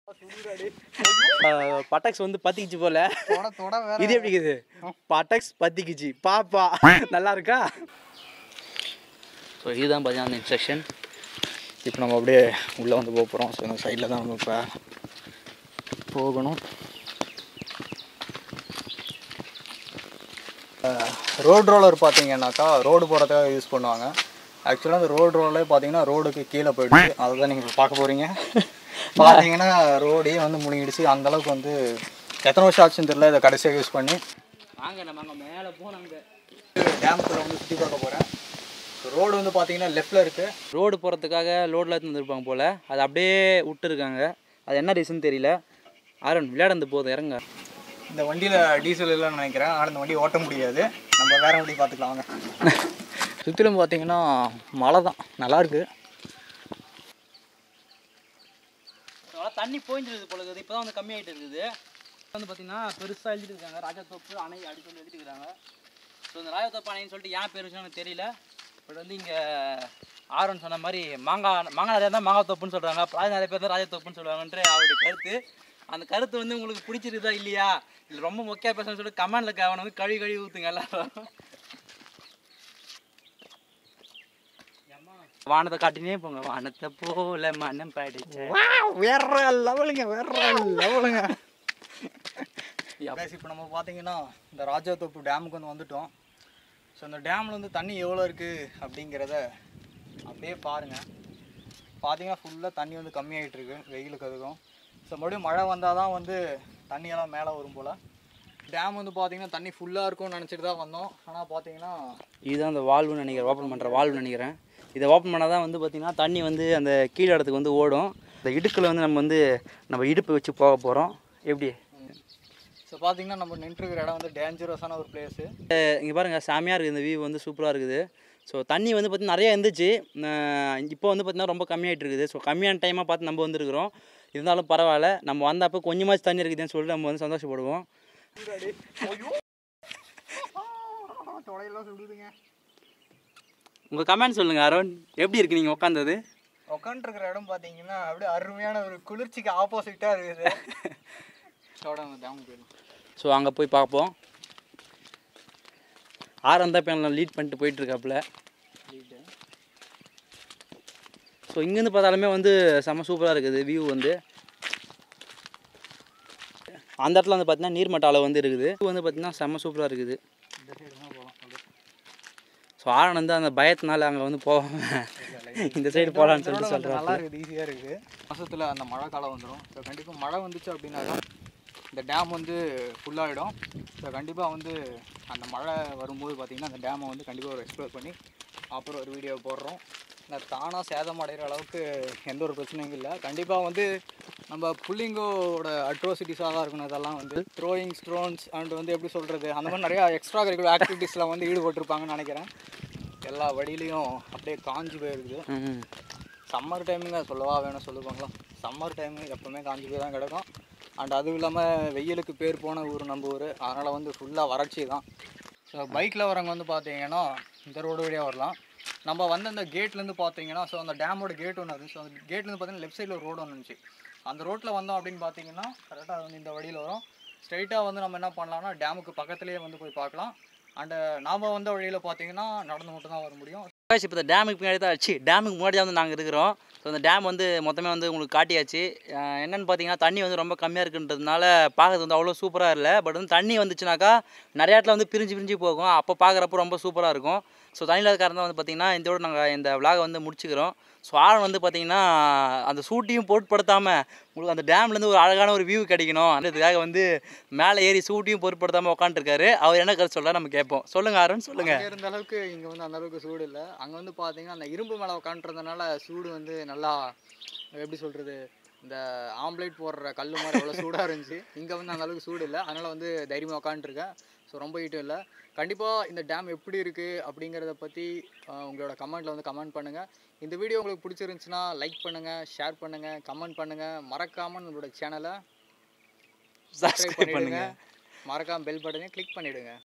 buttocks வந்து பத்திக்கிச்சு போல தொட தொட வேற இது எப்படி இருக்குது பட்டாக்ஸ் பத்திக்கிச்சு பாப்பா நல்லா இருக்கா ஸோ இதுதான் பார்த்தீங்கன்னா அந்த இன்ஸ்ட்ரக்ஷன் இப்போ நம்ம அப்படியே உள்ளே வந்து போக போகிறோம் ஸோ இந்த சைடில் தான் நம்ம இப்போ போகணும் ரோட் ரோலர் பார்த்தீங்கன்னாக்கா ரோடு போகிறதுக்காக யூஸ் பண்ணுவாங்க ஆக்சுவலாக அந்த ரோடு ரோலே பார்த்தீங்கன்னா ரோடுக்கு கீழே போயிடுச்சு அதை தான் நீங்கள் பார்க்க போகிறீங்க பார்த்தீங்கன்னா ரோடே வந்து முழுங்கிடுச்சு அந்த அளவுக்கு வந்து எத்தனை வருஷம் ஆச்சுன்னு தெரியல இதை கடைசியாக யூஸ் பண்ணி வாங்க நம்ம அங்கே மேலே போனாங்க டேம்குள்ளே வந்து சுற்றி பார்க்க போகிறேன் ரோடு வந்து பார்த்தீங்கன்னா லெஃப்டில் இருக்குது ரோடு போகிறதுக்காக லோடில் எடுத்து வந்திருப்பாங்க போல் அது அப்படியே விட்டுருக்காங்க அது என்ன ரீசன் தெரியல ஆரன் விளையாடந்து போதும் இறங்க இந்த வண்டியில் டீசல் இல்லைன்னு நினைக்கிறேன் ஆனால் இந்த வண்டி ஓட்ட முடியாது நம்ம வேற வண்டி பார்த்துக்கலாம் வாங்க சுற்றிலும் பார்த்தீங்கன்னா மழை தான் நல்லா இருக்கு தண்ணி போயிட்டு போல இருக்குது இப்போ தான் வந்து கம்மியாகிட்டு இருக்குது வந்து பார்த்தீங்கன்னா பெருசாக எழுதிட்டு இருக்காங்க ராஜாத்தோப்பு அணை அப்படி சொல்லி எழுதிட்டு இருக்காங்க ஸோ இந்த ராஜாத்தோப்பு அணைன்னு சொல்லிட்டு ஏன் பேர் வச்சாங்கன்னு தெரியல பட் வந்து இங்கே ஆரோன் சொன்ன மாதிரி மாங்காய் மாங்காய் நிறையா தான் மாங்காய் தோப்புன்னு சொல்கிறாங்க ராஜா நிறைய பேர் தான் ராஜாத்தோப்புன்னு சொல்லுவாங்கன்ற அவருடைய கருத்து அந்த கருத்து வந்து உங்களுக்கு பிடிச்சிருக்குதா இல்லையா இல்லை ரொம்ப மொக்கையாக பேசணும்னு சொல்லிட்டு கமெண்டில் அவனை வந்து கழுவி கழுவி ஊற்றுங்க எல்லாரும் வானத்தை காட்டினே போங்க வானத்தை போல மனம் படிச்ச வேற லெவலுங்க வேற லெவலுங்க இப்போ நம்ம பார்த்தீங்கன்னா இந்த ராஜாத்தோப்பு டேமுக்கு வந்து வந்துட்டோம் ஸோ இந்த டேமில் வந்து தண்ணி எவ்வளோ இருக்குது அப்படிங்கிறத அப்படியே பாருங்கள் பார்த்தீங்கன்னா ஃபுல்லாக தண்ணி வந்து கம்மியாகிட்டு இருக்கு வெயிலுக்கு அதுக்கும் ஸோ மறுபடியும் மழை வந்தால் தான் வந்து தண்ணியெல்லாம் மேலே வரும் போல் டேம் வந்து பார்த்தீங்கன்னா தண்ணி ஃபுல்லாக இருக்கும்னு நினச்சிட்டு தான் வந்தோம் ஆனால் பார்த்தீங்கன்னா இதுதான் அந்த வால்வுன்னு நினைக்கிறேன் ஓப்பன் பண்ணுற வால்வு நினைக்கிறேன் இதை ஓப்பன் பண்ணால் தான் வந்து பார்த்திங்கன்னா தண்ணி வந்து அந்த கீழே இடத்துக்கு வந்து ஓடும் இந்த இடுக்கில் வந்து நம்ம வந்து நம்ம இடுப்பு வச்சு போக போகிறோம் எப்படி ஸோ பார்த்தீங்கன்னா நம்ம நின்றுருக்கிற இடம் வந்து டேஞ்சரஸான ஒரு பிளேஸு இங்கே பாருங்கள் செமையாக இருக்குது இந்த வியூ வந்து சூப்பராக இருக்குது ஸோ தண்ணி வந்து பார்த்திங்கன்னா நிறையா இருந்துச்சு அஹ் இப்போ வந்து பார்த்திங்கன்னா ரொம்ப கம்மியாகிட்டு இருக்குது ஸோ கம்மியான டைமாக பார்த்து நம்ம வந்துருக்குறோம் இருந்தாலும் பரவாயில்ல நம்ம வந்தப்போ கொஞ்சமாச்சும் தண்ணி இருக்குதுன்னு சொல்லிட்டு நம்ம வந்து சந்தோஷப்படுவோம் தொடையெல்லாம் சுடுதுங்க உங்கள் கமெண்ட் சொல்லுங்கள் அருண் எப்படி இருக்கு நீங்கள் உட்காந்தது உட்காந்துருக்கிற இடம் பார்த்தீங்கன்னா அப்படியே அருமையான ஒரு குளிர்ச்சிக்கு ஆப்போசிட்டாக இருக்குது சோட டேம் போயிடும் ஸோ அங்கே போய் பார்ப்போம் ஆரம் தான் இப்போ லீட் பண்ணிட்டு போயிட்டு இருக்காப்புல ஸோ இங்கேருந்து பார்த்தாலுமே வந்து செம்ம சூப்பராக இருக்குது வியூ வந்து அந்த இடத்துல வந்து பார்த்தீங்கன்னா நீர்மட்ட அளவு வந்து இருக்குது view வந்து பார்த்தீங்கன்னா செம்ம சூப்பராக இருக்குது இந்த சைடு தான் போகலாம் அப்படியே ஸோ ஆரன் வந்து அந்த பயத்தினால அங்கே வந்து போகாம இந்த சைடு போகலான்னு சொல்லிட்டு இதோட நல்லா சொல்கிறாங்க இருக்குது ஈஸியாக இருக்குது மாதத்தில் அந்த மழை காலம் வந்துடும் ஸோ கண்டிப்பாக மழை வந்துச்சு அப்படின்னாக்கா இந்த டேம் வந்து ஃபுல்லாகிடும் ஸோ கண்டிப்பாக வந்து அந்த மழை வரும்போது பார்த்திங்கன்னா அந்த டேமை வந்து கண்டிப்பாக ஒரு எக்ஸ்ப்ளோர் பண்ணி அப்புறம் ஒரு வீடியோ போடுறோம் இந்த தானாக சேதம் அடைகிற அளவுக்கு எந்த ஒரு பிரச்சனையும் இல்லை கண்டிப்பாக வந்து நம்ம புள்ளிங்கோட அட்ரோசிட்டிஸாக தான் இருக்கணும் இதெல்லாம் வந்து த்ரோயிங் ஸ்ட்ரோன்ஸ் அண்ட் வந்து எப்படி சொல்கிறது அந்த மாதிரி நிறையா எக்ஸ்ட்ரா கரிக்குலர் ஆக்டிவிட்டீஸில் வந்து ஈடுபட்டிருப்பாங்கன்னு நினைக்கிறேன் எல்லா வழியிலையும் அப்படியே காஞ்சி போயிருக்குது ம் சம்மர் டைமுங்க சொல்லவா வேணும் சொல்லுவாங்களா சம்மர் டைமு எப்போவுமே காஞ்சி போய் தான் கிடக்கும் அண்ட் அதுவும் இல்லாமல் வெயிலுக்கு பேர் போன ஊர் நம்ம ஊர் அதனால் வந்து ஃபுல்லாக வறட்சி தான் ஸோ பைக்கில் வரவங்க வந்து பார்த்தீங்கன்னா இந்த ரோடு வழியாக வரலாம் நம்ம வந்து அந்த கேட்லேருந்து பார்த்தீங்கன்னா ஸோ அந்த டேமோட கேட் ஒன்று இருந்துச்சு ஸோ அந்த கேட்லேருந்து பார்த்தீங்கன்னா லெஃப்ட் சைடில் ஒரு ரோடு ஒன்று இருந்துச்சு அந்த ரோட்டில் வந்தோம் அப்படின்னு பார்த்தீங்கன்னா கரெக்டாக வந்து இந்த வழியில் வரும் ஸ்ட்ரைட்டாக வந்து நம்ம என்ன பண்ணலாம்னா டேமுக்கு பக்கத்துலேயே வந்து போய் பார்க்கலாம் அண்டு நாம் வந்த வழியில் பார்த்தீங்கன்னா நடந்து மட்டும் தான் வர முடியும் guys, இப்போ இந்த டேமுக்கு பின்னாடி தான் ஆச்சு டேமுக்கு முன்னாடி தான் வந்து நாங்கள் இருக்கிறோம் ஸோ இந்த டேம் வந்து மொத்தமே வந்து உங்களுக்கு காட்டியாச்சு அஹ் என்னன்னு பார்த்தீங்கன்னா தண்ணி வந்து ரொம்ப கம்மியாக இருக்குன்றதுனால பார்க்கறது வந்து அவ்வளோ சூப்பராக இல்லை பட் வந்து தண்ணி வந்துச்சுனாக்கா நிறைய இடத்துல வந்து பிரிஞ்சு பிரிஞ்சு போகும் அப்போ பார்க்குறப்ப ரொம்ப சூப்பராக இருக்கும் ஸோ தண்ணி இல்லாத காரணம் வந்து பார்த்தீங்கன்னா இதோட நாங்கள் இந்த விலாகை வந்து முடிச்சுக்கிறோம் ஸோ ஆழம் வந்து பார்த்தீங்கன்னா அந்த சூட்டியும் பொருட்படுத்தாமல் உங்களுக்கு அந்த டேம்லேருந்து ஒரு அழகான ஒரு வியூ கிடைக்கணும் அதுக்காக வந்து மேலே ஏறி சூட்டியும் பொருட்படுத்தாமல் உட்காந்துருக்காரு அவர் என்ன கருத்து சொல்ல நம்ம கேட்போம் சொல்லுங்கள் அருண் சொல்லுங்கள் அங்க இருந்த அளவுக்கு இங்க வந்து அந்த அளவுக்கு சூடு இல்லை அங்க வந்து பாத்தீங்கன்னா அந்த இரும்பு மேல உட்காந்துறதுனால சூடு வந்து நல்லா எப்படி சொல்றது இந்த ஆம்லேட் போடுற கல் மாதிரி அவ்வளோ சூடாக இருந்துச்சு இங்கே வந்து அந்த அளவுக்கு சூடு இல்லை அதனால் வந்து தைரியமாக உட்காந்துருக்கேன் ஸோ ரொம்ப ஹீட்டும் இல்லை கண்டிப்பாக இந்த டேம் எப்படி இருக்குது அப்படிங்கிறத பற்றி உங்களோட கமெண்ட்டில் வந்து கமெண்ட் பண்ணுங்கள் இந்த வீடியோ உங்களுக்கு பிடிச்சிருந்துச்சுன்னா லைக் பண்ணுங்கள் ஷேர் பண்ணுங்கள் கமெண்ட் பண்ணுங்கள் மறக்காமல் நம்மளோட சேனலை சப்ஸ்கிரைப் பண்ணிடுங்க பண்ணுங்கள் மறக்காமல் பெல் பட்டனையும் கிளிக் பண்ணிவிடுங்க